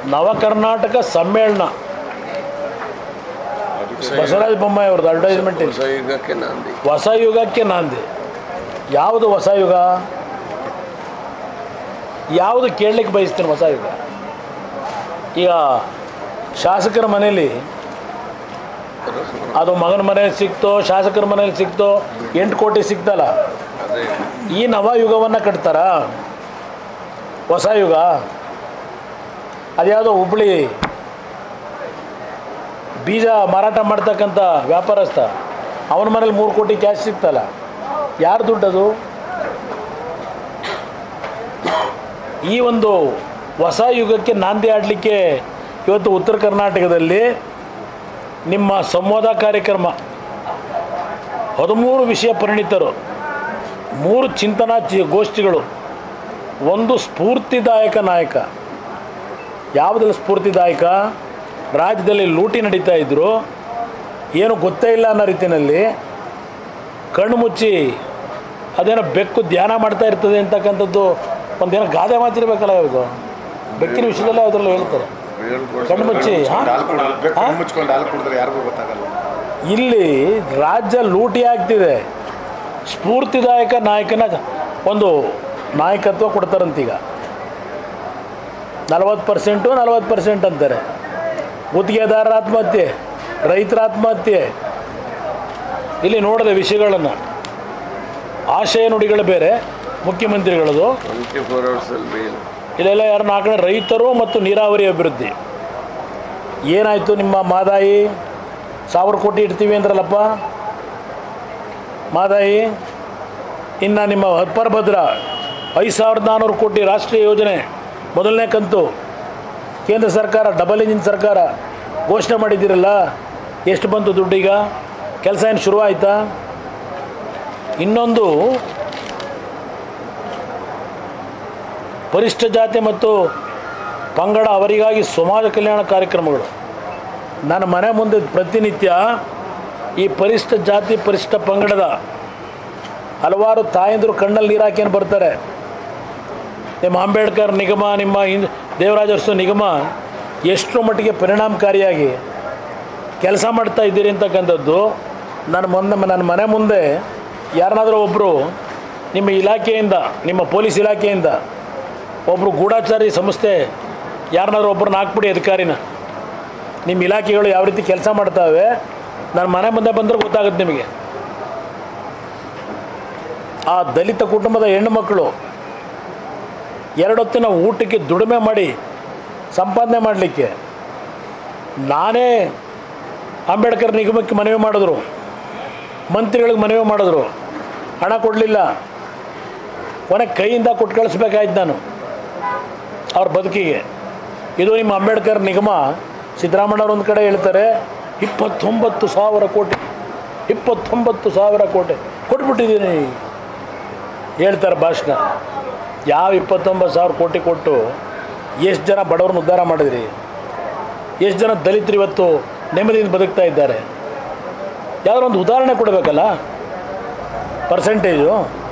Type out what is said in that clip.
ನವ ಕರ್ನಾಟಕ ಸಮ್ಮೇಳನ ಬಸವರಾಜ ಬೊಮ್ಮಾಯಿ ಅವ್ರದ್ದು ಅಡ್ವರ್ಟೈಸ್ಮೆಂಟ್ ಇದೆ ಹೊಸ ಯುಗಕ್ಕೆ ನಾಂದಿ ಹೊಸ ಯುಗಕ್ಕೆ ನಾಂದಿ ಯಾವುದು ಹೊಸ ಯುಗ ಯಾವುದು ಕೇಳಲಿಕ್ಕೆ ಬಯಸ್ತೀನಿ ಹೊಸ ಯುಗ ಈಗ ಶಾಸಕರ ಮನೇಲಿ ಅದು ಮಗನ ಮನೇಲಿ ಸಿಕ್ತೋ ಶಾಸಕರ ಮನೇಲಿ ಸಿಕ್ತೋ ಎಂಟು ಕೋಟಿ ಸಿಕ್ತಲ್ಲ ಅದೇ ಈ ನವ ಯುಗವನ್ನು ಕಟ್ತಾರ ಹೊಸ ಯುಗ ಅದ್ಯಾವುದೋ ಹುಬ್ಳಿ ಬೀಜ ಮಾರಾಟ ಮಾಡ್ತಕ್ಕಂಥ ವ್ಯಾಪಾರಸ್ಥ ಅವನ ಮನೇಲಿ ಮೂರು ಕೋಟಿ ಕ್ಯಾಶ್ ಸಿಗ್ತಲ್ಲ ಯಾರು ದುಡ್ಡದು ಈ ಒಂದು ಹೊಸ ಯುಗಕ್ಕೆ ನಾಂದಿ ಆಡಲಿಕ್ಕೆ ಇವತ್ತು ಉತ್ತರ ಕರ್ನಾಟಕದಲ್ಲಿ ನಿಮ್ಮ ಸಂವಾದ ಕಾರ್ಯಕ್ರಮ ಹದಿಮೂರು ವಿಷಯ ಪರಿಣಿತರು ಮೂರು ಚಿಂತನಾ ಚಿ- ಗೋಷ್ಠಿಗಳು ಒಂದು ಸ್ಫೂರ್ತಿದಾಯಕ ನಾಯಕ ಯಾವುದೆಲ್ಲ ಸ್ಫೂರ್ತಿದಾಯಕ ರಾಜ್ಯದಲ್ಲಿ ಲೂಟಿ ನಡೀತಾ ಇದ್ದರು ಏನು ಗೊತ್ತೇ ಇಲ್ಲ ಅನ್ನೋ ರೀತಿಯಲ್ಲಿ ಕಣ್ಣು ಮುಚ್ಚಿ ಅದೇನೋ ಬೆಕ್ಕು ಧ್ಯಾನ ಮಾಡ್ತಾ ಇರ್ತದೆ ಅಂತಕ್ಕಂಥದ್ದು ಒಂದೇನೋ ಗಾದೆ ಮಾತಿರ್ಬೇಕಲ್ಲ ಇವಾಗ ಬೆಕ್ಕಿನ ವಿಷಯದಲ್ಲೇ ಅದರಲ್ಲಿ ಹೇಳ್ತಾರೆ ಕಣ್ಣು ಮುಚ್ಚಿ ಹಾ? ಹಾಲು ಕುಡಿದ್ರೆ ಬೆಕ್ಕು ಹಾ? ಕಣ್ಣು ಮುಚ್ಕೊಂಡು ಹಾಲು ಕುಡಿದ್ರೆ ಯಾರಿಗೂ ಗೊತ್ತಾಗಲ್ಲ ಇಲ್ಲಿ ರಾಜ್ಯ ಲೂಟಿ ಆಗ್ತಿದೆ ಸ್ಫೂರ್ತಿದಾಯಕ ನಾಯಕನ ಒಂದು ನಾಯಕತ್ವ ಕೊಡ್ತಾರಂತೀಗ ನಲವತ್ತು ಪರ್ಸೆಂಟು ನಲವತ್ತು ಪರ್ಸೆಂಟ್ ಅಂತಾರೆ ಗುತ್ತಿಗೆದಾರರ ಆತ್ಮಹತ್ಯೆ ರೈತರ ಆತ್ಮಹತ್ಯೆ ಇಲ್ಲಿ ನೋಡಿದೆ ವಿಷಯಗಳನ್ನು ಆಶಯ ನುಡಿಗಳು ಬೇರೆ ಮುಖ್ಯಮಂತ್ರಿಗಳದು ಟ್ವೆಂಟಿ ಫೋರ್ ಅವರ್ಸಲ್ಲಿ ಬೇಲ್ ಇಲ್ಲೆಲ್ಲ ಯಾರು ನಾಲ್ಕನೇ ರೈತರು ಮತ್ತು ನೀರಾವರಿ ಅಭಿವೃದ್ಧಿ ಏನಾಯಿತು ನಿಮ್ಮ ಮಾದಾಯಿ ಸಾವಿರ ಕೋಟಿ ಇಡ್ತೀವಿ ಅಂದ್ರಲ್ಲಪ್ಪ ಮಾದಾಯಿ ಇನ್ನು ನಿಮ್ಮ ಅಪ್ಪರ್ ಭದ್ರ ಐದು ಸಾವಿರದ ನಾನ್ನೂರು ಕೋಟಿ ರಾಷ್ಟ್ರೀಯ ಯೋಜನೆ ಮೊದಲನೇ ಕಂತು ಕೇಂದ್ರ ಸರ್ಕಾರ ಡಬಲ್ ಇಂಜಿನ್ ಸರ್ಕಾರ ಘೋಷಣೆ ಮಾಡಿದ್ದೀರಲ್ಲ ಎಷ್ಟು ಬಂತು ದುಡ್ಡೀಗ ಕೆಲಸ ಏನು ಶುರು ಆಯಿತಾ ಇನ್ನೊಂದು ಪರಿಷ್ಠ ಜಾತಿ ಮತ್ತು ಪಂಗಡ ಅವರಿಗಾಗಿ ಸಮಾಜ ಕಲ್ಯಾಣ ಕಾರ್ಯಕ್ರಮಗಳು ನನ್ನ ಮನೆ ಮುಂದೆ ಪ್ರತಿನಿತ್ಯ ಈ ಪರಿಷ್ಠ ಜಾತಿ ಪರಿಷ್ಠ ಪಂಗಡದ ಹಲವಾರು ತಾಯಂದರು ಕಣ್ಣಲ್ಲಿ ನೀರು ಹಾಕ್ಯಂಡು ಬರ್ತಾರೆ ನಿಮ್ಮ ಅಂಬೇಡ್ಕರ್ ನಿಗಮ ನಿಮ್ಮ ಹಿಂದ್ ದೇವರಾಜ ಅರಸು ನಿಗಮ ಎಷ್ಟರ ಮಟ್ಟಿಗೆ ಪರಿಣಾಮಕಾರಿಯಾಗಿ ಕೆಲಸ ಮಾಡ್ತಾ ಇದ್ದೀರಿ ಅಂತಕ್ಕಂಥದ್ದು ನನ್ನ ಮುಂದೆ ನನ್ನ ಮನೆ ಮುಂದೆ ಯಾರನ್ನಾದರೂ ಒಬ್ಬರು ನಿಮ್ಮ ಇಲಾಖೆಯಿಂದ ನಿಮ್ಮ ಪೊಲೀಸ್ ಇಲಾಖೆಯಿಂದ ಒಬ್ಬರು ಗೂಢಾಚಾರಿ ಸಂಸ್ಥೆ ಯಾರನ್ನಾದ್ರೂ ಒಬ್ಬರನ್ನ ಹಾಕ್ಬಿಡಿ ಅಧಿಕಾರಿನ ನಿಮ್ಮ ಇಲಾಖೆಗಳು ಯಾವ ರೀತಿ ಕೆಲಸ ಮಾಡ್ತಾವೆ ನನ್ನ ಮನೆ ಮುಂದೆ ಬಂದರೆ ಗೊತ್ತಾಗುತ್ತೆ ನಿಮಗೆ ಆ ದಲಿತ ಕುಟುಂಬದ ಹೆಣ್ಣು ಮಕ್ಕಳು ಎರಡೊತ್ತಿನ ಊಟಕ್ಕೆ ದುಡಿಮೆ ಮಾಡಿ ಸಂಪಾದನೆ ಮಾಡಲಿಕ್ಕೆ ನಾನೇ ಅಂಬೇಡ್ಕರ್ ನಿಗಮಕ್ಕೆ ಮನವಿ ಮಾಡಿದ್ರು ಮಂತ್ರಿಗಳಿಗೆ ಮನವಿ ಮಾಡಿದ್ರು ಹಣ ಕೊಡಲಿಲ್ಲ ಕೊನೆ ಕೈಯಿಂದ ಕೊಟ್ಟು ಕಳಿಸ್ಬೇಕಾಯ್ತು ನಾನು ಅವ್ರ ಬದುಕಿಗೆ ಇದು ನಿಮ್ಮ ಅಂಬೇಡ್ಕರ್ ನಿಗಮ ಸಿದ್ದರಾಮಣ್ಣವ್ರು ಒಂದು ಕಡೆ ಹೇಳ್ತಾರೆ ಇಪ್ಪತ್ತೊಂಬತ್ತು ಸಾವಿರ ಕೋಟಿ ಇಪ್ಪತ್ತೊಂಬತ್ತು ಸಾವಿರ ಕೋಟಿ ಕೊಟ್ಬಿಟ್ಟಿದ್ದೀನಿ ಹೇಳ್ತಾರೆ ಭಾಷಣ ಯಾವ ಇಪ್ಪತ್ತೊಂಬತ್ತು ಸಾವಿರ ಕೋಟಿ ಕೊಟ್ಟು ಎಷ್ಟು ಜನ ಬಡವ್ರನ್ನ ಉದ್ಧಾರ ಮಾಡಿದ್ರಿ ಎಷ್ಟು ಜನ ದಲಿತರು ಇವತ್ತು ನೆಮ್ಮದಿಯಿಂದ ಬದುಕ್ತಾ ಇದ್ದಾರೆ ಯಾವ್ದಾರ ಒಂದು ಉದಾಹರಣೆ ಕೊಡಬೇಕಲ್ಲ ಪರ್ಸೆಂಟೇಜು